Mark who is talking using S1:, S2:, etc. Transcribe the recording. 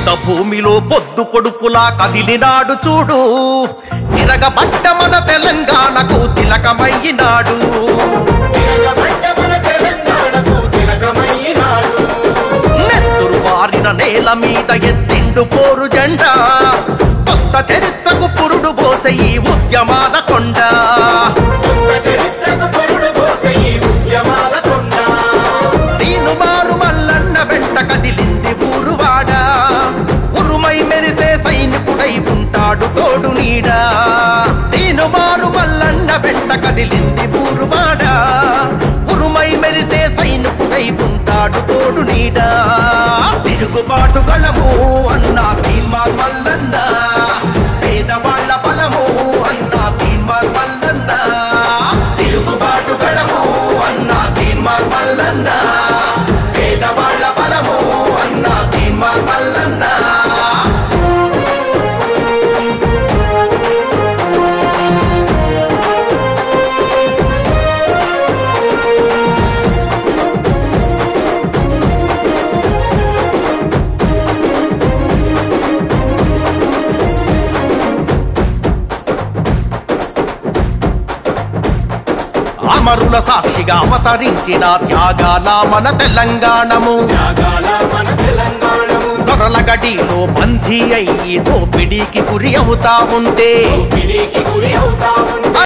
S1: యుద్ధ భూమిలో పొద్దు పొడుపులా కదిలినాడు చూడు తిరగబడ్డ మన తెలంగాణకు తిలకమయ్యినాడు
S2: తిరగబడ్డ మన తెలంగాణకు తిలకమయ్యినాడు.
S1: నెత్తురు వారిన నేల మీద ఎత్తిండు పోరు జెండా కొత్త చరిత్రకు పురుడు పోసే ఈ ఉద్యమాల కొండ
S2: కొత్త చరిత్రకు పొరుడు పోసే ఈ ఉద్యమాల కొండ.
S1: దీను మారు మల్లన్న వెంట కదిలింది ఊరువాడ ఉరుమై మెరిసే సైనికుడై ఉంటాడు తోడు నీడ దీను మారు మల్లన్న వెంట కదిలింది ఊరువాడ ఉరుమై మెరిసే సైనికుడై ఉంటాడు తోడు నీడ తిరుగుబాటు గళము అన్న తీర్మార్ మల్లన్న పేదవాళ్ళ బలము అన్న తీర్మార్ మల్లన్న తిరుగుబాటు గళము అన్న తీర్మార్ మల్లన్న పేదవాళ్ళ బలము అన్న తీర్మార్ మల్లన్న అమరుల సాక్షిగా అవతరించిన త్యాగాల మన తెలంగాణము
S2: త్యాగాల మన తెలంగాణము
S1: దొరల గడిలో బందీ అయ్యి దోపిడీకి గురి అవుతా ఉంటే
S2: పిడికి గురి అవుతా ఉంది